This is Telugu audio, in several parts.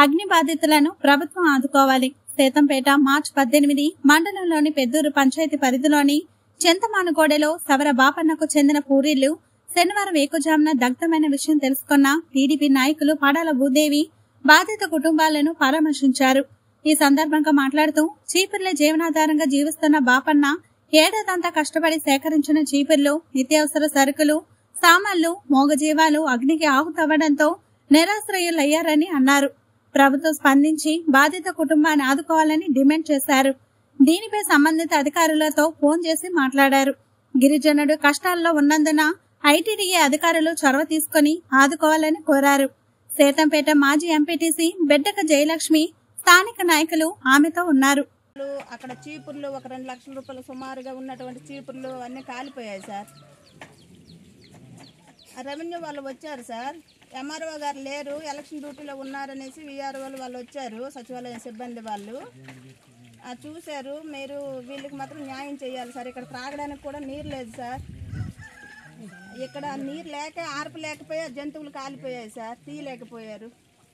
అగ్ని బాధితులను ప్రభుత్వం ఆదుకోవాలి సేతంపేట మార్చి పద్దెనిమిది మండలంలోని పెద్దూరు పంచాయతీ పరిధిలోని చింతమానుగోడెలో సవర బాపన్నకు చెందిన పూరీళ్లు శనివారం ఏకుజామున దగ్ధమైన విషయం తెలుసుకున్న టీడీపీ నాయకులు పడాల భూదేవి బాధిత కుటుంబాలను పరామర్శించారు ఈ సందర్భంగా మాట్లాడుతూ చీపుర్ల జీవనాధారంగా జీవిస్తున్న బాపన్న ఏడాదంతా కష్టపడి సేకరించిన చీపుర్లు నిత్యావసర సరుకులు సామాన్లు మోగజీవాలు అగ్నికి ఆహుతవ్వడంతో నిరాశ్రయులయ్యారని అన్నారు ప్రభుత్వం స్పందించి బాధిత కుటుంబాన్ని ఆదుకోవాలని డిమాండ్ చేశారు దీనిపై సంబంధిత అధికారులతో ఫోన్ చేసి మాట్లాడారు గిరిజనుడు కష్టాల్లో ఉన్నందున ఐటీడీఏ అధికారులు చొరవ తీసుకుని ఆదుకోవాలని కోరారు సేతంపేట మాజీ ఎంపీటీసీ బెడ్డక జయలక్ష్మి స్థానిక నాయకులు ఆమెతో ఉన్నారు అక్కడ చీపుర్లు ఒక రెండు లక్షల రూపాయలు సుమారుగా ఉన్నటువంటి చీపుర్లు అన్నీ కాలిపోయాయి సార్ ఆ రెవెన్యూ వాళ్ళు వచ్చారు సార్ ఎంఆర్ఓ గారు లేరు ఎలక్షన్ డ్యూటీలో ఉన్నారనేసి విఆర్ఓ వాళ్ళు వచ్చారు సచివాలయం సిబ్బంది వాళ్ళు ఆ చూశారు మీరు వీళ్ళకి మాత్రం న్యాయం చేయాలి సార్ ఇక్కడ త్రాగడానికి కూడా నీరు లేదు సార్ ఇక్కడ నీరు లేక ఆర్పు లేకపోయా జంతువులు కాలిపోయాయి సార్ తీయలేకపోయారు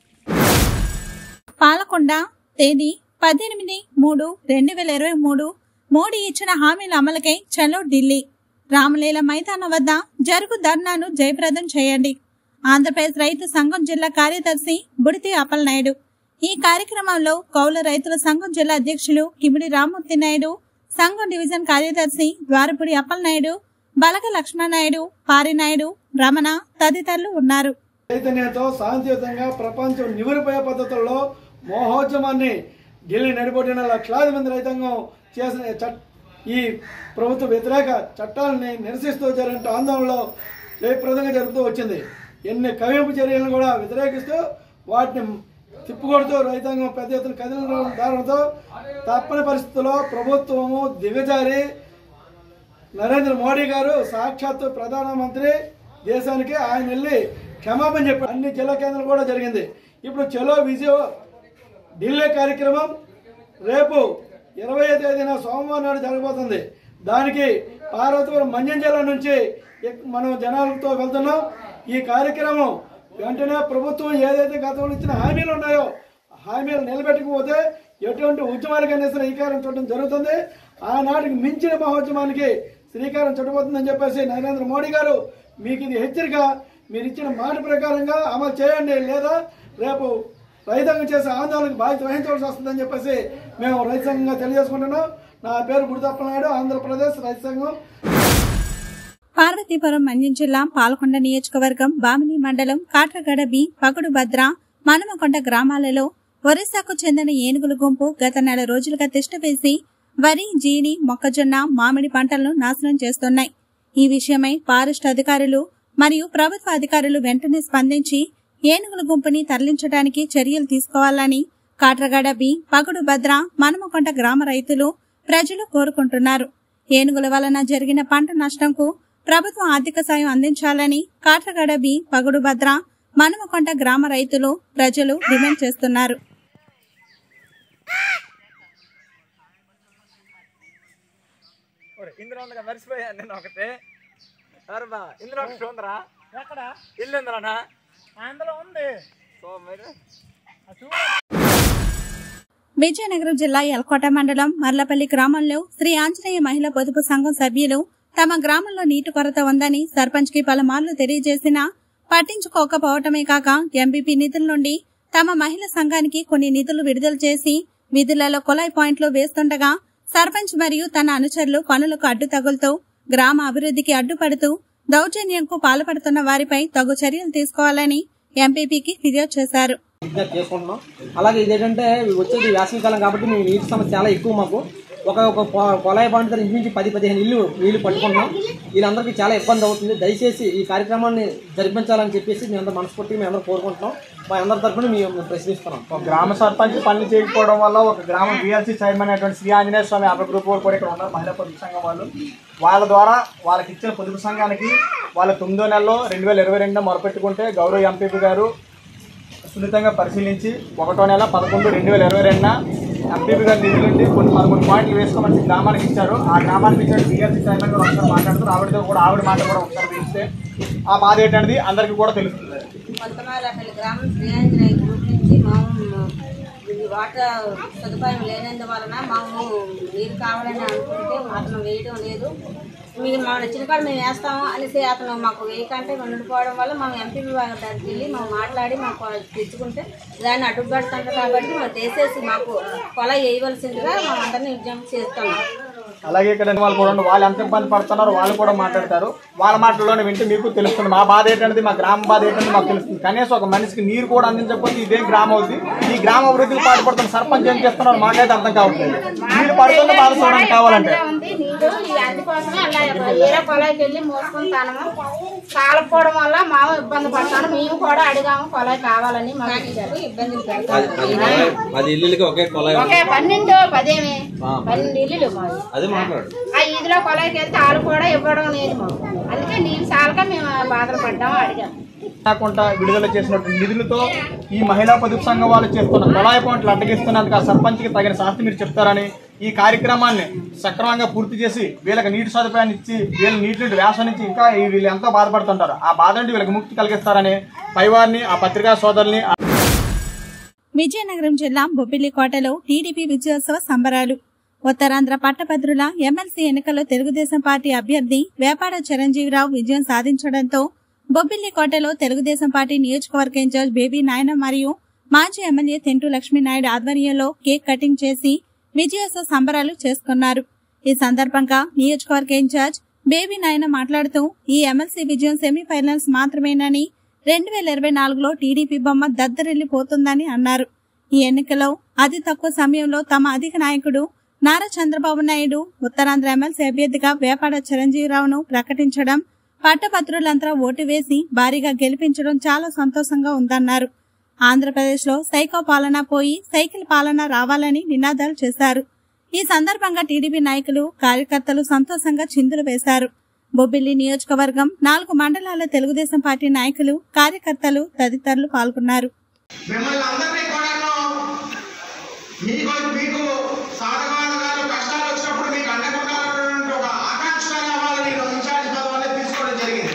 పాలకొండ తేదీ పద్దెనిమిది మూడు రెండు వేల ఇరవై మూడు మోడీ ఇచ్చిన హామీల అమలుకై చలో ఢిల్లీ రామలీల మైదానం వద్ద జరుగు ధర్నాను జయప్రదం చేయండి ఆంధ్రప్రదేశ్ రైతు సంఘం జిల్లా కార్యదర్శి బుడితి అప్పలనాయుడు ఈ కార్యక్రమంలో కౌలు రైతుల సంఘం జిల్లా అధ్యక్షులు కిమిడి రామ్మూర్తి నాయుడు సంఘం డివిజన్ కార్యదర్శి ద్వారపుడి అప్పలనాయుడు బలగ లక్ష్మణనాయుడు పారినాయుడు రమణ తదితరులు ఉన్నారు చైతన్యంతో శాంతియుతంగా ప్రపంచం నివురిపోయే పద్ధతుల్లో మహోద్యమాన్ని ఢిల్లీ నడిపొట్టిన లక్షలాది మంది రైతాంగం చేసిన చట్ ఈ ప్రభుత్వ వ్యతిరేక చట్టాలని నిరసిస్తూ జరిగిన ఆందోళనలో జయప్రదంగా జరుపుతూ వచ్చింది ఎన్ని కవింపు చర్యలను కూడా వ్యతిరేకిస్తూ వాటిని తిప్పుకొడుతూ రైతాంగం పెద్ద ఎత్తున కదిలిన కారణంతో తప్పని పరిస్థితుల్లో ప్రభుత్వము దిగజారి నరేంద్ర మోడీ గారు సాక్షాత్తు ప్రధానమంత్రి దేశానికి ఆయన వెళ్ళి క్షమాపణ చెప్పారు అన్ని జిల్లా కేంద్రాలు కూడా జరిగింది ఇప్పుడు చలో విజయ ఢిల్లీ కార్యక్రమం రేపు ఇరవై తేదీన సోమవారం నాడు జరగబోతుంది దానికి పార్వతీపురం మంజం జిల్లా నుంచి ఎక్- మనం జనాలతో వెళ్తున్నాం ఈ కార్యక్రమం వెంటనే ప్రభుత్వం ఏదైతే గతంలో ఇచ్చిన హామీలు ఉన్నాయో ఆ హామీలు నిలబెట్టకపోతే ఎటువంటి ఉద్యమాలకైనా సరే శ్రీకారం చుట్టడం జరుగుతుంది ఆనాటికి మించిన మహోద్యమానికి శ్రీకారం చుట్టబోతుందని చెప్పేసి నరేంద్ర మోడీ గారు మీకు ఇది హెచ్చరిక మీరు ఇచ్చిన మాట ప్రకారంగా అమలు చేయండి లేదా రేపు రైతాంగం చేసే ఆందోళనకు బాధ్యత వహించవలసి వస్తుందని చెప్పేసి మేము రైతు సంఘంగా తెలియజేసుకుంటున్నాం నా పేరు గుడితప్పనాయుడు ఆంధ్రప్రదేశ్ రైతు సంఘం పార్వతీపురం మంజం జిల్లా పాలకొండ నియోజకవర్గం బామిని మండలం కాట్రగడ బి పగుడు భద్ర మనమకొండ గ్రామాలలో ఒరిస్సాకు చెందిన ఏనుగుల గుంపు గత నెల రోజులుగా తిష్టవేసి వరి జీడి మొక్కజొన్న మామిడి పంటలను నాశనం చేస్తున్నాయి ఈ విషయమై ఫారెస్ట్ అధికారులు మరియు ప్రభుత్వ అధికారులు వెంటనే స్పందించి ఏనుగుల గుంపుని తరలించడానికి చర్యలు తీసుకోవాలని కాట్రగడ బి పగుడు భద్ర మనమకొండ గ్రామ రైతులు ప్రజలు కోరుకుంటున్నారు ఏనుగుల వలన జరిగిన పంట నష్టంకు ప్రభుత్వం ఆర్థిక సాయం అందించాలని కాట్రగడ బి పగుడు భద్ర మనమకొండ గ్రామ రైతులు ప్రజలు డిమాండ్ చేస్తున్నారు ఒరే, ఇందులో ఉండగా మర్చిపోయాను నేను ఒకటి అరబా ఇందులో ఒకటి ఉందిరా ఎక్కడ ఇల్లు ఉందిరానా అందులో ఉంది సో మీరు విజయనగరం జిల్లా ఎల్కోట మండలం మర్లపల్లి గ్రామంలో శ్రీ ఆంజనేయ మహిళా పొదుపు సంఘం సభ్యులు తమ గ్రామంలో నీటి కొరత ఉందని సర్పంచ్ కి పలుమార్లు తెలియజేసినా పట్టించుకోకపోవటమే కాక ఎంపీపీ నిధుల నుండి తమ మహిళా సంఘానికి కొన్ని నిధులు విడుదల చేసి విధులలో కొలాయి పాయింట్లు వేస్తుండగా సర్పంచ్ మరియు తన అనుచరులు పనులకు అడ్డు తగులుతూ గ్రామ అభివృద్ధికి అడ్డుపడుతూ దౌర్జన్యంకు పాల్పడుతున్న వారిపై తగు చర్యలు తీసుకోవాలని ఎంపీపీకి ఫిర్యాదు చేశారు విజ్ఞప్తి చేసుకుంటున్నాం అలాగే ఇదేంటంటే వచ్చేది వేసవికాలం కాబట్టి మేము నీటి సమస్య చాలా ఎక్కువ మాకు ఒక ఒక పొ- పొలాయి పాయింట్ దగ్గర ఇంచుమించు పది పదిహేను ఇల్లు నీళ్లు పట్టుకుంటున్నాం వీళ్ళందరికీ చాలా ఇబ్బంది అవుతుంది దయచేసి ఈ కార్యక్రమాన్ని జరిపించాలని చెప్పేసి మేము అందరూ మనస్ఫూర్తిగా మేము అందరూ కోరుకుంటున్నాం మా అందరి తరఫున మేము ప్రశ్నిస్తున్నాం ఒక గ్రామ సర్పంచ్ పనులు చేయకపోవడం వల్ల ఒక గ్రామ బిఎల్సీ చైర్మన్ అయినటువంటి శ్రీ ఆంజనేయ స్వామి అభయ గ్రూప్ వారు కూడా ఇక్కడ ఉన్నారు మహిళా పొదుపు సంఘం వాళ్ళు వాళ్ళ ద్వారా వాళ్ళకి ఇచ్చిన పొదుపు సంఘానికి వాళ్ళ తొమ్మిదో నెలలో రెండు వేల ఇరవై రెండున మొరపెట్టుకుంటే గౌరవ ఎంపీపీ గారు సున్నితంగా పరిశీలించి ఒకటో నెల పదకొండు రెండు వేల ఇరవై రెండున ఎంపీపీ గారి నిధుల నుండి కొన్ని పదకొండు పాయింట్లు వేసుకోమని గ్రామానికి ఇచ్చారు ఆ గ్రామానికి ఇచ్చిన బిఎల్సీ చైర్మన్ గారు ఒకసారి మాట్లాడుతారు ఆవిడతో కూడా ఆవిడ మాట కూడా ఒకసారి వేస్తే ఆ బాధ ఏంటనేది అందరికీ కూడా తెలుస్తుంది కొత్తమాలపల్లి గ్రామం శ్రీయాంజనేయ గ్రూప్ నుంచి మేము ఈ వాటర్ సదుపాయం లేనందువలన మేము నీరు కావాలని అనుకుంటే అతను వేయడం లేదు మీరు మా నచ్చిన కాడ మేము వేస్తాము అనేసి అతను మాకు వేయకంటే ఉండిపోవడం వల్ల మేము ఎంపీ దగ్గరికి వెళ్ళి మేము మాట్లాడి మాకు తెచ్చుకుంటే దాన్ని అడ్డుపడుతుంటారు కాబట్టి మేము తీసేసి మాకు పొల వేయవలసిందిగా మేము అందరినీ విజ్ఞప్తి చేస్తున్నాం అలాగే ఇక్కడ ఉన్న వాళ్ళు కూడా ఉన్నారు. వాళ్ళు ఎంత ఇబ్బంది పడుతున్నారో వాళ్ళు కూడా మాట్లాడతారు వాళ్ళ మాటల్లోనే వింటే మీకు తెలుస్తుంది మా బాధ ఏంటనేది మా గ్రామ బాధ ఏంటనేది మాకు తెలుస్తుంది కనీసం ఒక మనిషికి నీరు కూడా అందించకపోతే ఇదే గ్రామం అవుతుంది ఈ గ్రామ అభివృద్ధికి పాటుపడుతున్న సర్పంచ్ ఏం చేస్తున్నారు మాకైతే అర్థం కావట్లేదు వీళ్ళు పడుతున్న బాధ చూడడానికి కావాలంటే ఉంది నీరు ఈ అందుకోసమే అలా వేరే పొలాయికి వెళ్ళి మోసుకుంటాము కాలకపోవడం వల్ల మాము ఇబ్బంది పడతాను మేము కూడా అడిగాము పొలాయి కావాలని మాకు ఇచ్చారు ఇబ్బందులు అది అది కొలాయి పది ఇల్లులకి ఒకే కొలాయి ఒకే పన్నెండు పదేమి పన్నెండు ఇల్లులు మావి అదే మాట్లాడు ఆ ఇదిలో పొలాయికి వెళ్తే వాళ్ళు కూడా ఇవ్వడం లేదు మాకు అందుకే నీళ్ళు చాలక మేము బాధలు పడ్డాము అడిగాము కాకుండా విడుదల చేసినట్టు నిధులతో ఈ మహిళా పొదుపు సంఘం వాళ్ళు చేస్తున్న కొలాయి పాయింట్లు అడ్డగిస్తున్నందుకు ఆ సర్పంచ్కి తగిన శాస్తి మీరు చెప్తారని ఈ కార్యక్రమాన్ని సక్రమంగా పూర్తి చేసి వీళ్ళకి నీటి సదుపాయాన్ని ఇచ్చి వీళ్ళ నీటి నుండి వ్యాసం నుంచి ఇంకా ఈ వీళ్ళు ఎంతో బాధపడుతుంటారు ఆ బాధ నుండి వీళ్ళకి ముక్తి కలిగిస్తారని పైవారిని ఆ పత్రికా సోదరుల్ని విజయనగరం జిల్లా బొబ్బిలికోటలో టీడీపీ విజయోత్సవ సంబరాలు ఉత్తరాంధ్ర పట్టభద్రుల ఎమ్మెల్సీ ఎన్నికల్లో తెలుగుదేశం పార్టీ అభ్యర్థి వేపాడ చిరంజీవిరావు విజయం సాధించడంతో బొబ్బిలికోటలో తెలుగుదేశం పార్టీ నియోజకవర్గ ఇన్ఛార్జ్ బేబీ నాయన మరియు మాజీ ఎమ్మెల్యే తెంటు లక్ష్మీనాయుడు ఆధ్వర్యంలో కేక్ కటింగ్ చేసి విజయోత్సవ సంబరాలు చేసుకున్నారు ఈ సందర్భంగా నియోజకవర్గ ఇన్ఛార్జ్ బేబీ నాయన మాట్లాడుతూ ఈ ఎమ్మెల్సీ విజయం సెమీఫైనల్స్ మాత్రమేనని రెండు వేల ఇరవై నాలుగులో టీడీపీ బొమ్మ దద్దరిల్లిపోతుందని అన్నారు ఈ ఎన్నికలో అతి తక్కువ సమయంలో తమ అధిక నాయకుడు నారా చంద్రబాబు నాయుడు ఉత్తరాంధ్ర ఎమ్మెల్సీ అభ్యర్థిగా వేపాడ చిరంజీవిరావును ప్రకటించడం పట్టభద్రులంతా ఓటు వేసి భారీగా గెలిపించడం చాలా సంతోషంగా ఉందన్నారు ఆంధ్రప్రదేశ్లో సైకో పాలన పోయి సైకిల్ పాలన రావాలని నినాదాలు చేశారు ఈ సందర్భంగా టీడీపీ నాయకులు కార్యకర్తలు సంతోషంగా చిందులు వేశారు బొబ్బిలి నియోజకవర్గం నాలుగు మండలాల తెలుగుదేశం పార్టీ నాయకులు కార్యకర్తలు తదితరులు పాల్గొన్నారు మిమ్మల్ని అందరినీ కూడాను మీకు మీకు సాధకాలు కష్టాలు వచ్చినప్పుడు మీకు అండగా ఉండాలన్నటువంటి ఒక ఆకాంక్ష రావాలని నేను ఇన్ఛార్జ్ పదవి తీసుకోవడం జరిగింది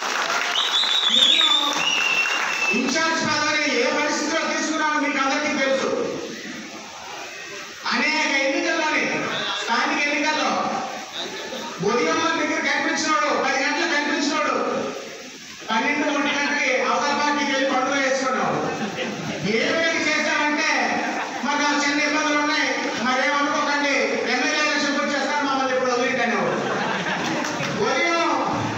నేను ఇన్ఛార్జ్ పదవిని ఏ పరిస్థితిలో తీసుకున్నానో మీకు అందరికీ తెలుసు అనేక ఎన్నికల్లోని స్థానిక ఎన్నికల్లో ఉదయం దగ్గర కనిపించినోడు పది గంటలకు కనిపించినోడు పన్నెండు ఒంటి గంటకి అవతల పార్టీకి వెళ్ళి పండుగ వేసుకున్నాడు ఏమేమి చేశామంటే మాకు ఆ చిన్న ఇబ్బందులు ఉన్నాయి మరేమనుకోకండి ఎమ్మెల్యే ఎలక్షన్ కూడా చేస్తాను మమ్మల్ని ఇప్పుడు వదిలేటనే ఉదయం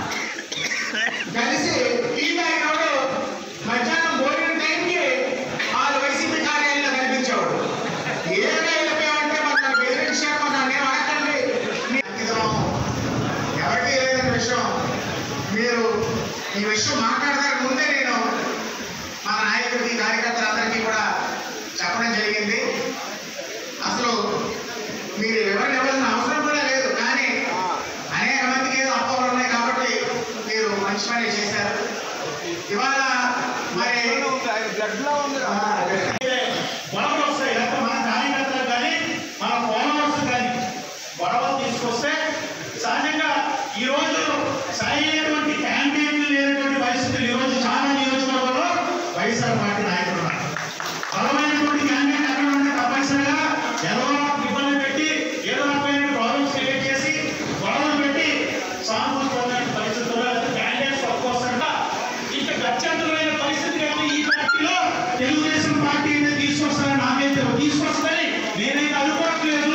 కలిసి టీ తాగినోడు మధ్యాహ్నం భోజనం టైంకి వాళ్ళు వైసీపీ కార్యాలయంలో కనిపించేవాడు ఏమే వెళ్ళిపోయామంటే మాకు నన్ను బెదిరించారు మాకు నన్ను ఏం అడగండి మీ అంకితం ఎవరికి లేదని విషయం మీరు ఈ విషయం మాట్లాడడానికి ముందే నేను మన నాయకుడికి కార్యకర్తలందరికీ కూడా చెప్పడం జరిగింది అసలు మీరు ఎవరిని ఇవ్వాల్సిన అవసరం కూడా లేదు కానీ అనేక మందికి ఏదో అపోహలు ఉన్నాయి కాబట్టి మీరు మంచి పని చేశారు ఇవాళ మరి ఆ, గొడవలు వస్తాయి లేకపోతే మన కార్యకర్తలకు కానీ మన ఫాలోవర్స్ కానీ గొడవలు తీసుకొస్తే సహజంగా ఈ రోజు సరైనటువంటి క్యాంపెయిన్లు లేనటువంటి పరిస్థితులు ఈ రోజు చాలా నియోజకవర్గంలో వైఎస్ఆర్ పార్టీ నాయకులు ఉన్నారు బలమైనటువంటి క్యాంపెయిన్ ఎక్కడ ఉంటే తప్పనిసరిగా ఏదో ఒక ఇబ్బంది పెట్టి ఏదో రకమైన ప్రాబ్లమ్స్ క్రియేట్ చేసి గొడవలు పెట్టి సానుకూలమైన పరిస్థితుల్లో క్యాండిడేట్స్ తక్కువ వస్తారట ఇంకా గత్యంతరమైన పరిస్థితి కానీ ఈ పార్టీలో తెలుగుదేశం పార్టీ అనేది తీసుకొస్తారని నాకైతే తీసుకొస్తుందని నేనైతే అనుకోవట్లేదు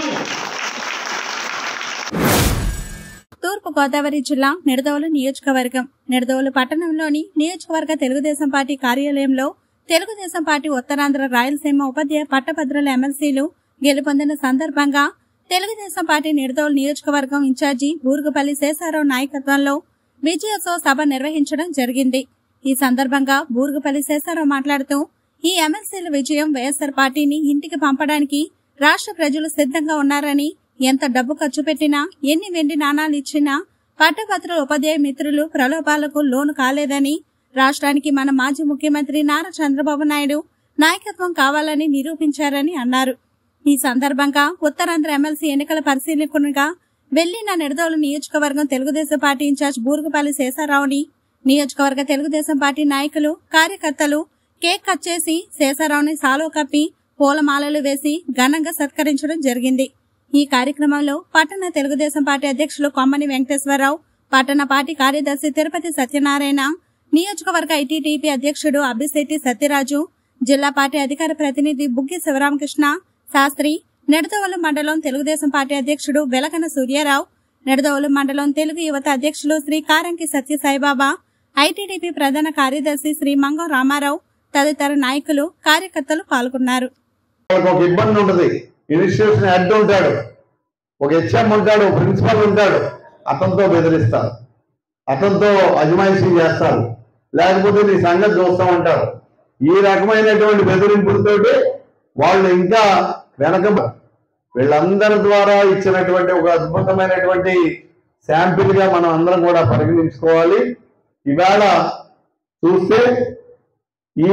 తూర్పు గోదావరి జిల్లా నిడదవోలు నియోజకవర్గం నిడదవోలు పట్టణంలోని నియోజకవర్గ తెలుగుదేశం పార్టీ కార్యాలయంలో తెలుగుదేశం పార్టీ ఉత్తరాంధ్ర రాయలసీమ ఉపాధ్యాయ పట్టభద్రుల ఎమ్మెల్సీలు గెలుపొందిన సందర్భంగా తెలుగుదేశం పార్టీ నిడదవోలు నియోజకవర్గం ఇన్ఛార్జి బూరుగుపల్లి శేషారావు నాయకత్వంలో విజయోత్సవ సభ నిర్వహించడం జరిగింది ఈ సందర్భంగా బూరుగుపల్లి శేషారావు మాట్లాడుతూ ఈ ఎమ్మెల్సీల విజయం వైఎస్సార్ పార్టీని ఇంటికి పంపడానికి రాష్ట్ర ప్రజలు సిద్ధంగా ఉన్నారని ఎంత డబ్బు ఖర్చు పెట్టినా ఎన్ని వెండి నాణాలు ఇచ్చినా పట్టభద్రుల ఉపాధ్యాయ మిత్రులు ప్రలోభాలకు లోను కాలేదని రాష్ట్రానికి మన మాజీ ముఖ్యమంత్రి నారా చంద్రబాబు నాయుడు నాయకత్వం కావాలని నిరూపించారని అన్నారు ఈ సందర్భంగా ఉత్తరాంధ్ర ఎమ్మెల్సీ ఎన్నికల పరిశీలకునిగా వెళ్లిన నిడదోలు నియోజకవర్గం తెలుగుదేశం పార్టీ ఇన్ఛార్జ్ బూరుగుపల్లి శేషారావుని నియోజకవర్గ తెలుగుదేశం పార్టీ నాయకులు కార్యకర్తలు కేక్ కట్ చేసి శేషారావుని సాలో కప్పి పూలమాలలు వేసి ఘనంగా సత్కరించడం జరిగింది ఈ కార్యక్రమంలో పట్టణ తెలుగుదేశం పార్టీ అధ్యక్షులు కొమ్మని వెంకటేశ్వరరావు పట్టణ పార్టీ కార్యదర్శి తిరుపతి సత్యనారాయణ నియోజకవర్గ ఐటీడీపీ అధ్యక్షుడు అబ్బిశెట్టి సత్యరాజు జిల్లా పార్టీ అధికార ప్రతినిధి బుగ్గి శివరామకృష్ణ శాస్త్రి నెడదవోలు మండలం తెలుగుదేశం పార్టీ అధ్యక్షుడు వెలకన సూర్యారావు నెడదవోలు మండలం తెలుగు యువత అధ్యక్షులు శ్రీ కారంకి సత్యసాయిబాబా ఐటీడీపీ ప్రధాన కార్యదర్శి శ్రీ మంగం రామారావు తదితర నాయకులు కార్యకర్తలు పాల్గొన్నారు వాళ్ళకి ఒక ఇబ్బంది ఉంటుంది ఇన్స్టిట్యూషన్ హెడ్ ఉంటాడు ఒక హెచ్ఎం ఉంటాడు ప్రిన్సిపల్ ఉంటాడు అతనితో బెదిరిస్తారు అతనితో అజమాయిషీ చేస్తారు లేకపోతే నీ సంగతి చూస్తా ఉంటారు ఈ రకమైనటువంటి బెదిరింపులతోటి వాళ్ళు ఇంకా వెనక వీళ్ళందరి ద్వారా ఇచ్చినటువంటి ఒక అద్భుతమైనటువంటి శాంపిల్ గా మనం అందరం కూడా పరిగణించుకోవాలి ఇవాళ చూస్తే ఈ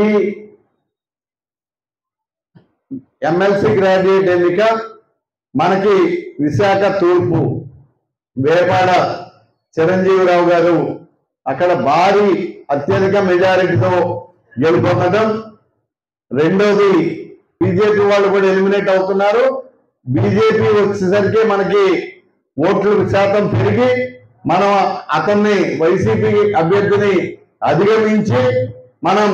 ఎమ్మెల్సీ గ్రాడ్యుయేట్ ఎన్నిక మనకి విశాఖ తూర్పు వేపాడ చిరంజీవిరావు గారు అక్కడ భారీ అత్యధిక మెజారిటీతో గెలుపొందడం రెండోది బీజేపీ వాళ్ళు కూడా ఎలిమినేట్ అవుతున్నారు బీజేపీ వచ్చేసరికి మనకి ఓట్ల శాతం పెరిగి మనం అతన్ని వైసీపీ అభ్యర్థిని అధిగమించి మనం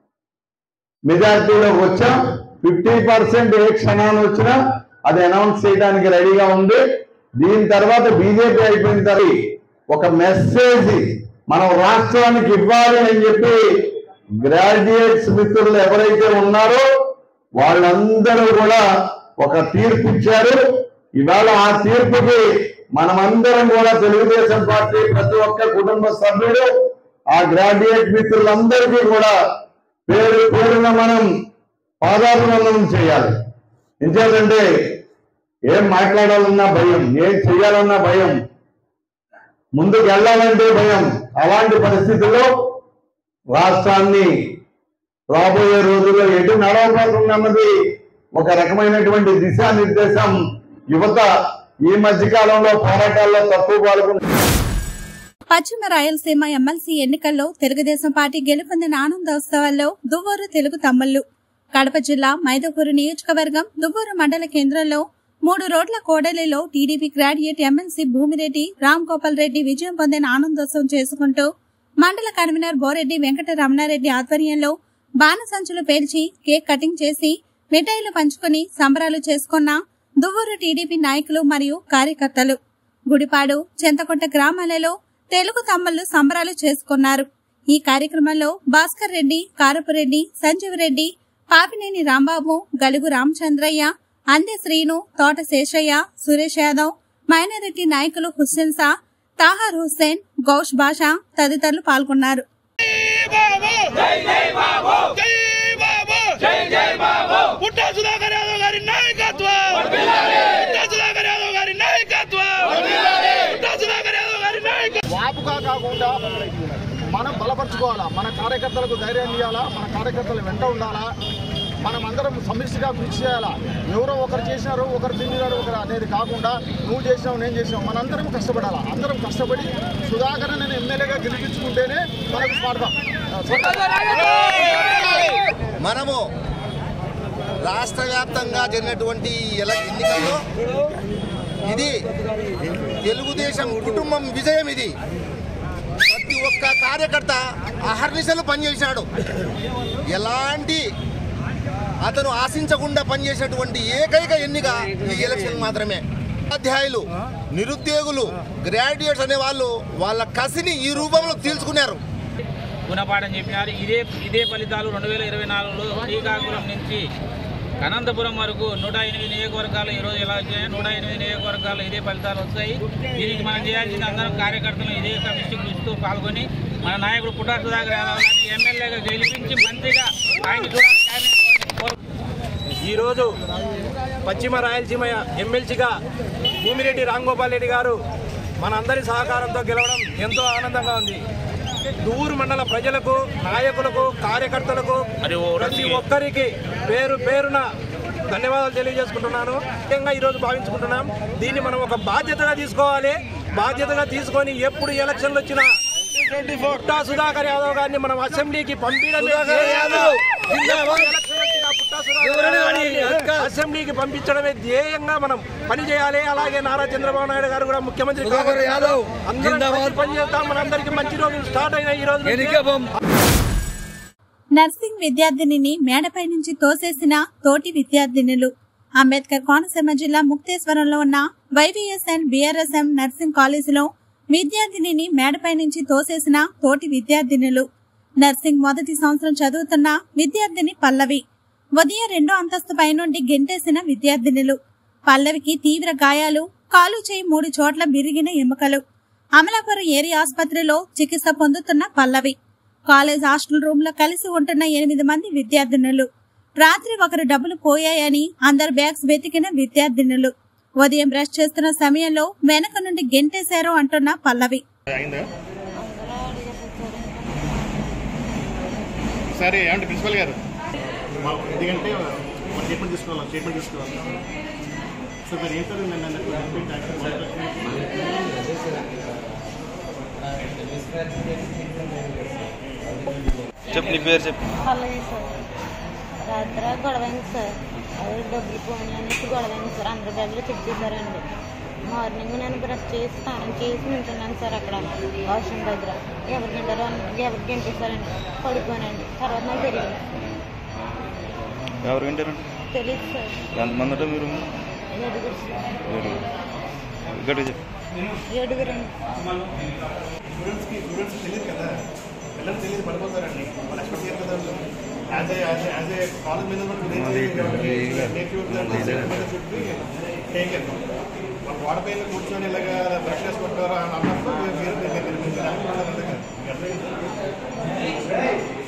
మెజారిటీలోకి వచ్చాం ఫిఫ్టీ పర్సెంట్ ఏ క్షణాన్ని వచ్చినా అది అనౌన్స్ చేయడానికి రెడీగా ఉంది దీని తర్వాత బీజేపీ అయిపోయిన తర్వాత ఒక మెసేజ్ మనం రాష్ట్రానికి ఇవ్వాలి అని చెప్పి గ్రాడ్యుయేట్స్ మిత్రులు ఎవరైతే ఉన్నారో వాళ్ళందరూ కూడా ఒక తీర్పు ఇచ్చారు ఇవాళ ఆ తీర్పుకి మనమందరం కూడా తెలుగుదేశం పార్టీ ప్రతి ఒక్క కుటుంబ సభ్యుడు ఆ గ్రాడ్యుయేట్ మిత్రులందరికీ కూడా పేరు పేరున మనం పాదాభివందనం చేయాలి ఎందుకంటే ఏం మాట్లాడాలన్నా భయం ఏం చేయాలన్నా భయం ముందుకు వెళ్ళాలంటే భయం అలాంటి పరిస్థితుల్లో రాష్ట్రాన్ని రాబోయే రోజుల్లో ఎటు నడవబోతుందన్నది ఒక రకమైనటువంటి దిశానిర్దేశం యువత ఈ మధ్య కాలంలో పోరాటాల్లో తక్కువ పాల్గొంటుంది పశ్చిమ రాయలసీమ ఎమ్మెల్సీ ఎన్నికల్లో తెలుగుదేశం పార్టీ గెలుపొందిన ఆనందోత్సవాల్లో దువ్వూరు తెలుగు తమ్ముళ్లు కడప జిల్లా మైదకూరు నియోజకవర్గం దువ్వూరు మండల కేంద్రంలో మూడు రోడ్ల కోడలిలో TDP graduate MLC Bhumireddy Ram Gopal Reddy విజయం పొందిన ఆనందోత్సవం చేసుకుంటూ మండల కన్వీనర్ బోరెడ్డి వెంకట రమణారెడ్డి ఆధ్వర్యంలో బాణసంచులు పేల్చి కేక్ కటింగ్ చేసి మిఠాయిలు పంచుకుని సంబరాలు చేసుకున్న దువ్వూరు టీడీపీ నాయకులు మరియు కార్యకర్తలు గుడిపాడు చింతకుంట గ్రామాలలో తెలుగు తమ్ముళ్లు సంబరాలు చేసుకున్నారు ఈ కార్యక్రమంలో భాస్కర్ రెడ్డి కారపురెడ్డి సంజీవ్ రెడ్డి పాపినేని రాంబాబు గలుగు రామచంద్రయ్య అందే శ్రీను తోట శేషయ్య సురేష్ యాదవ్ మైనారిటీ నాయకులు హుస్సేన్ సా తాహార్ హుస్సేన్ గౌష్ బాషా తదితరులు పాల్గొన్నారు పుట్టా సుధాకర్ యాదవ్ గారి నాయకత్వం పుట్టా సుధాకర్ యాదవ్ గారి నాయకత్వం పుట్టా సుధాకర్ యాదవ్ గారి నాయకత్వం వాపుగా కాకుండా మనం బలపరచుకోవాలా మన కార్యకర్తలకు ధైర్యం ఇవ్వాలా మన కార్యకర్తలు వెంట ఉండాలా మనం అందరం సమిష్టిగా కృషి చేయాలా ఎవరో ఒకరు చేసినారు ఒకరు తిన్నారు ఒకరు అనేది కాకుండా నువ్వు చేసినావు నేను చేసినావు మనందరం కష్టపడాలా అందరం కష్టపడి సుధాకర్ నేను ఎమ్మెల్యేగా గెలిపించుకుంటేనే మనకు స్వార్థం మనము రాష్ట్ర వ్యాప్తంగా జరిగినటువంటి ఈ ఎల- ఎన్నికల్లో ఇది తెలుగుదేశం కుటుంబం విజయం ఇది ప్రతి ఒక్క కార్యకర్త అహర్నిశలు పనిచేశాడు ఎలాంటి అతను ఆశించకుండా పనిచేసినటువంటి ఏకైక ఎన్నిక ఈ ఎలక్షన్ మాత్రమే ఉపాధ్యాయులు నిరుద్యోగులు గ్రాడ్యుయేట్స్ అనే వాళ్ళు వాళ్ళ కసిని ఈ రూపంలో తీల్చుకున్నారు గుణపాఠం చెప్పినారు ఇదే ఇదే ఫలితాలు రెండు వేల ఇరవై నాలుగులో శ్రీకాకుళం నుంచి అనంతపురం వరకు నూట ఎనిమిది నియోజకవర్గాలు ఈరోజు ఎలా వచ్చాయో నూట ఎనిమిది నియోజకవర్గాలు ఇదే ఫలితాలు వస్తాయి దీనికి మనం చేయాల్సింది అందరం కార్యకర్తలు ఇదే కమిటీ కృషితో పాల్గొని మన నాయకుడు పుట్టా సుధాకర్ యాదవ్ గారిని ఎమ్మెల్యేగా గెలిపించి మంత్రిగా ఆయన చూడాలని క్యాబినెట్ కోరు- ఈరోజు పశ్చిమ రాయలసీమ ఎమ్మెల్సీగా భూమిరెడ్డి రాంగోపాల్ రెడ్డి గారు మనందరి సహకారంతో గెలవడం ఎంతో ఆనందంగా ఉంది దూరు మండల ప్రజలకు నాయకులకు కార్యకర్తలకు ప్రతి ఒక్కరికి పేరు పేరున ధన్యవాదాలు తెలియజేసుకుంటున్నాను ముఖ్యంగా ఈరోజు భావించుకుంటున్నాం దీన్ని మనం ఒక బాధ్యతగా తీసుకోవాలి బాధ్యతగా తీసుకొని ఎప్పుడు ఎలక్షన్లు వచ్చినా పుట్టా సుధాకర్ యాదవ్ గారిని మనం అసెంబ్లీకి పంపించడం సుధాకర్ యాదవ్. అసెంబ్లీకి పంపించడమే ధ్యేయంగా మనం పని చేయాలి అలాగే నారా చంద్రబాబు నాయుడు గారు కూడా ముఖ్యమంత్రి సుధాకర్ కావాలి. యాదవ్. అందరం జిందాబాద్. కలిసి పని చేస్తాం మన అందరికి మంచి రోజులు స్టార్ట్ అయిన ఈ రోజు నుంచి. నర్సింగ్ విద్యార్థినిని మేడపై నుంచి తోసేసిన తోటి విద్యార్థినులు అంబేద్కర్ కోనసీమ జిల్లా ముక్తేశ్వరంలో ఉన్న వైవీఎస్ అండ్ బీఆర్ఎస్ఎం నర్సింగ్ కాలేజీలో విద్యార్థినిని మేడపై నుంచి తోసేసిన తోటి విద్యార్థినులు నర్సింగ్ మొదటి సంవత్సరం చదువుతున్న విద్యార్థిని పల్లవి ఉదయం రెండో అంతస్తు పైనుండి గెంటేసిన విద్యార్థినులు పల్లవికి తీవ్ర గాయాలు కాలు చేయి మూడు చోట్ల బిరిగిన ఎముకలు అమలాపురం ఏరియా ఆసుపత్రిలో చికిత్స పొందుతున్న పల్లవి కాలేజ్ హాస్టల్ రూమ్ లో కలిసి ఉంటున్న ఎనిమిది మంది విద్యార్థినులు రాత్రి ఒకరు డబ్బులు పోయాయని అందరు బ్యాగ్స్ వెతికిన విద్యార్థినులు ఉదయం బ్రష్ చేస్తున్న సమయంలో వెనక నుండి గెంటేశారు అంటున్న పల్లవి సరే ఏమంటే ప్రిన్సిపల్ గారు ఎందుకంటే మన ట్రీట్మెంట్ తీసుకోవాలి ట్రీట్మెంట్ తీసుకోవాలి సో మరి ఏం సార్ నన్ను చెప్పు నీ పేరు చెప్పు అలాగే సార్ రాత్రి గొడవైంది సార్ అది డబ్బులు పోనీ అనేసి గొడవైంది సార్ అందరి బ్యాగ్లో చెక్ చేశారండి మార్నింగ్ నేను బ్రష్ చేసి స్నానం చేసి నింటున్నాను సార్ అక్కడ వాష్రూమ్ దగ్గర ఎవరికి గంటారో ఎవరికి గంటేశారండి పడిపోయానండి తర్వాత నాకు తెలియదు ఎవరు వింటారు తెలియదు సార్ ఎంతమంది ఉంటారు మీరు ఏడుగురు సార్ ఏడుగురు. ఇక్కడ చెప్పు ఏడుగురండి స్టూడెంట్స్కి స్టూడెంట్స్ తెలియదు కదా పిల్లలు తెలియదు పడిపోతారండి వాళ్ళు ఎక్స్పెక్ట్ చేయరు కదా as a as as a college మీద టేకెన్ ఒక వాడ పైన కూర్చొని ఇలాగా బ్రష్ చేసుకుంటారు అని అన్నప్పుడు మీరు మీరు కనిపించడానికి వాళ్ళంతా కదా. మీకు అర్థమైందా?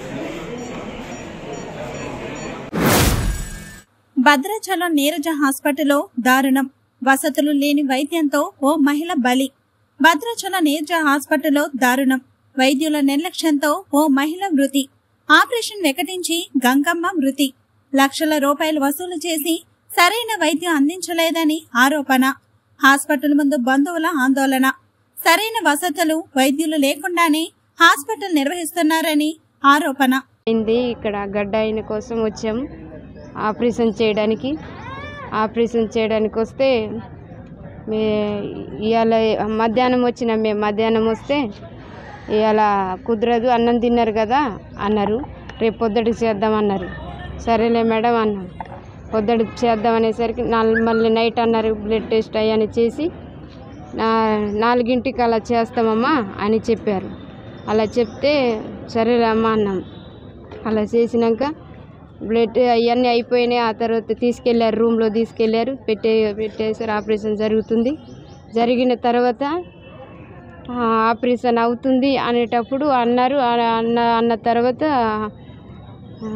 భద్రాచలం నీరజ హాస్పిటల్లో దారుణం వసతులు లేని వైద్యంతో ఓ మహిళ బలి భద్రాచలం నీరజ హాస్పిటల్లో దారుణం వైద్యుల నిర్లక్ష్యంతో ఓ మహిళ మృతి ఆపరేషన్ వెకటించి గంగమ్మ మృతి లక్షల రూపాయలు వసూలు చేసి సరైన వైద్యం అందించలేదని ఆరోపణ హాస్పిటల్ ముందు బంధువుల ఆందోళన సరైన వసతులు వైద్యులు లేకుండానే హాస్పిటల్ నిర్వహిస్తున్నారని ఆరోపణ అయింది ఇక్కడ గడ్డ అయిన కోసం వచ్చాం ఆపరేషన్ చేయడానికి ఆపరేషన్ చేయడానికి వస్తే మే ఇవాళ మధ్యాహ్నం వచ్చినాం మేము మధ్యాహ్నం వస్తే ఇవాళ కుదరదు అన్నం తిన్నారు కదా అన్నారు రేపు పొద్దుటికి చేద్దామన్నారు సరేలే మేడం అన్నాం పొద్దుటికి చేద్దాం అనేసరికి నాలుగు మళ్ళీ నైట్ అన్నారు బ్లడ్ టెస్ట్ అయ్యని చేసి నా నాలుగింటికి అలా చేస్తామమ్మా అని చెప్పారు అలా చెప్తే సరేలే అమ్మా అన్నాం అలా చేసినాక బ్లడ్ అవన్నీ అయిపోయినాయి ఆ తర్వాత తీసుకెళ్ళారు రూమ్లో తీసుకెళ్ళారు పెట్టే పెట్టేసారు ఆపరేషన్ జరుగుతుంది జరిగిన తర్వాత ఆ, ఆపరేషన్ అవుతుంది అనేటప్పుడు అన్నారు ఆ- అన్న అన్న తర్వాత ఆ,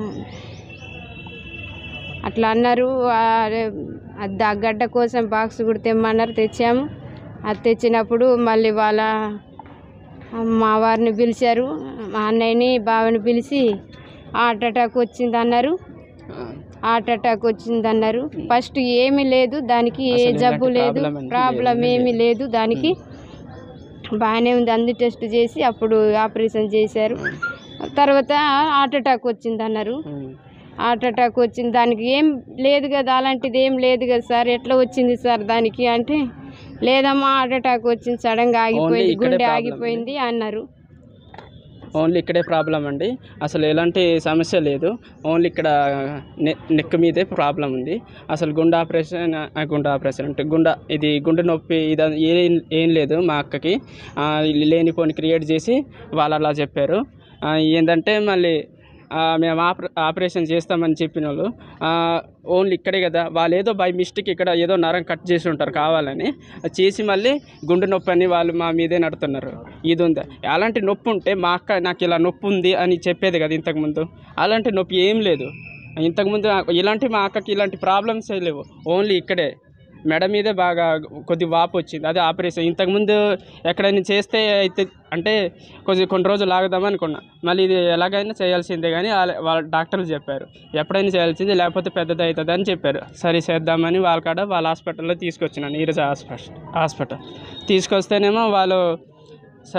అట్లా అన్నారు ఆ, అది ఆ గడ్డ కోసం బాక్స్ కూడా తెమ్మన్నారు తెచ్చాము అది తెచ్చినప్పుడు మళ్ళీ వాళ్ళ మా వారిని పిలిచారు మా అన్నయ్యని బావని పిలిచి హార్ట్ అటాక్ వచ్చింది అన్నారు హార్ట్ అటాక్ వచ్చింది అన్నారు ఫస్ట్ ఏమీ లేదు దానికి ఏ అసలు జబ్బు ఎలాంటి లేదు problem అనేది ప్రాబ్లం ఏమీ ఏమీ లేదు దానికి బాగానే ఉంది అన్ని టెస్ట్ చేసి అప్పుడు ఆపరేషన్ చేశారు తర్వాత హార్ట్ అటాక్ వచ్చింది అన్నారు హార్ట్ అటాక్ వచ్చింది దానికి ఏం లేదు కదా అలాంటిది ఏం లేదు కదా సార్ ఎట్లా వచ్చింది సార్ దానికి అంటే లేదమ్మా హార్ట్ అటాక్ వచ్చింది సడన్గా ఆగిపోయింది ఇక్కడే గుండె problem ఆగిపోయింది అన్నారు ఓన్లీ ఇక్కడే ప్రాబ్లం అండి అసలు ఎలాంటి సమస్య లేదు ఓన్లీ ఇక్కడ నె నెక్ మీదే ప్రాబ్లం ఉంది అసలు గుండె ఆపరేషన్ ఆ, గుండె ఆపరేషన్ అంటే గుండె ఇది గుండె నొప్పి ఇది ఏం ఏం లేదు మా అక్కకి ఆ, లేనిపోని క్రియేట్ చేసి వాళ్ళు అలా చెప్పారు ఆ, ఏంటంటే మళ్ళీ ఆ, మేము ఆపరే ఆపరేషన్ చేస్తామని చెప్పిన వాళ్ళు ఆ, ఓన్లీ ఇక్కడే కదా వాళ్ళు ఏదో బై మిస్టేక్ ఇక్కడ ఏదో నరం కట్ చేసి ఉంటారు కావాలని అది చేసి మళ్ళీ గుండె నొప్పి అని వాళ్ళు మా మీదే నడుతున్నారు ఇది ఉంది అలాంటి నొప్పి ఉంటే మా అక్క నాకు ఇలా నొప్పి ఉంది అని చెప్పేది కదా ఇంతకుముందు అలాంటి నొప్పి ఏం లేదు ఇంతకుముందు ఇలాంటి మా అక్కకి ఇలాంటి ప్రాబ్లమ్స్ లేవు ఓన్లీ ఇక్కడే మెడ మీదే బాగా కొద్ది వాపు వచ్చింది అదే ఆపరేషన్ ఇంతకుముందు ఎక్కడైనా చేస్తే అయితే అంటే కొద్ది కొన్ని రోజులు ఆగుదాం అనుకున్నా మళ్ళీ ఇది ఎలాగైనా చేయాల్సిందే కానీ వాళ్ళ వాళ్ళ డాక్టర్లు చెప్పారు ఎప్పుడైనా చేయాల్సిందే లేకపోతే పెద్దది అవుతుంది అని చెప్పారు సరే చేద్దామని వాళ్ళ కాడ వాళ్ళ హాస్పిటల్లో తీసుకొచ్చినాను నీరజ హాస్పిటల్ హాస్పిటల్ తీసుకొస్తేనేమో వాళ్ళు సరే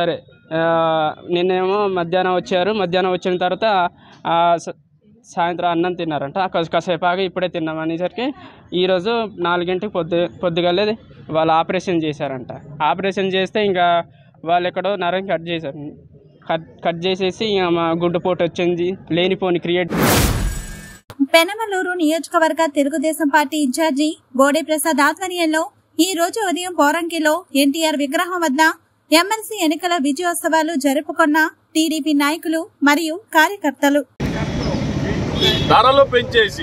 ఆ, నిన్నేమో మధ్యాహ్నం వచ్చారు మధ్యాహ్నం వచ్చిన తర్వాత ఆ, స- సాయంత్రం అన్నం తిన్నారంట కాసే- కాసేపు ఆగి ఇప్పుడే తిన్నాం అనేసరికి ఈరోజు నాలుగింటికి పొద్దు పొద్దుగలే వాళ్ళు ఆపరేషన్ చేశారంట ఆపరేషన్ చేస్తే ఇంకా వాళ్ళు ఎక్కడో నరం కట్ చేశారు కట్ కట్ చేసేసి ఇంకా మా గుడ్డుపోటు వచ్చింది లేనిపోని క్రియేట్ పెనమలూరు నియోజకవర్గ తెలుగుదేశం పార్టీ ఇన్ఛార్జి బోడే ప్రసాద్ ఆధ్వర్యంలో ఈ రోజు ఉదయం పోరంకిలో ఎన్టీఆర్ విగ్రహం వద్ద ఎమ్మెల్సీ ఎన్నికల విజయోత్సవాలు జరుపుకున్న టీడీపీ నాయకులు మరియు కార్యకర్తలు ధరలు పెంచేసి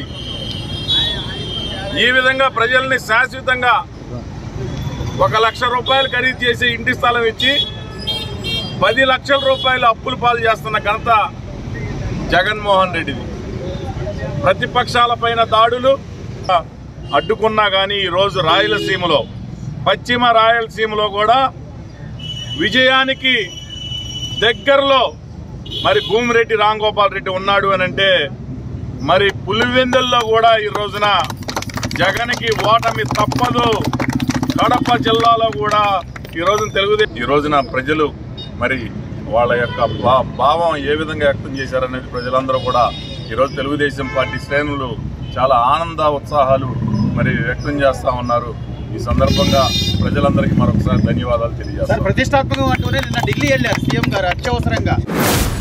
ఈ విధంగా ప్రజల్ని శాశ్వతంగా ఒక లక్ష రూపాయలు ఖరీదు చేసి ఇంటి స్థలం ఇచ్చి పది లక్షల రూపాయలు అప్పులు పాలు చేస్తున్న ఘనత జగన్మోహన్ రెడ్డిది ప్రతిపక్షాల పైన దాడులు అడ్డుకున్నా కానీ ఈరోజు రాయలసీమలో పశ్చిమ రాయలసీమలో కూడా విజయానికి దగ్గరలో మరి భూమిరెడ్డి రాంగోపాల్ రెడ్డి ఉన్నాడు అని అంటే మరి పులివెందుల్లో కూడా ఈ రోజున జగన్కి ఓటమి తప్పదు కడప జిల్లాలో కూడా ఈ రోజున తెలుగుదేశం ఈ రోజున ప్రజలు మరి వాళ్ళ యొక్క భా- భావం ఏ విధంగా వ్యక్తం చేశారనేది ప్రజలందరూ కూడా ఈరోజు తెలుగుదేశం పార్టీ శ్రేణులు చాలా ఆనంద ఉత్సాహాలు మరి వ్యక్తం చేస్తా ఉన్నారు ఈ సందర్భంగా ప్రజలందరికీ మరొకసారి ధన్యవాదాలు తెలియజేస్తాను ప్రతిష్టాత్మకం అంటూనే నిన్న ఢిల్లీ వెళ్ళారు సీఎం గారు అత్యవసరంగా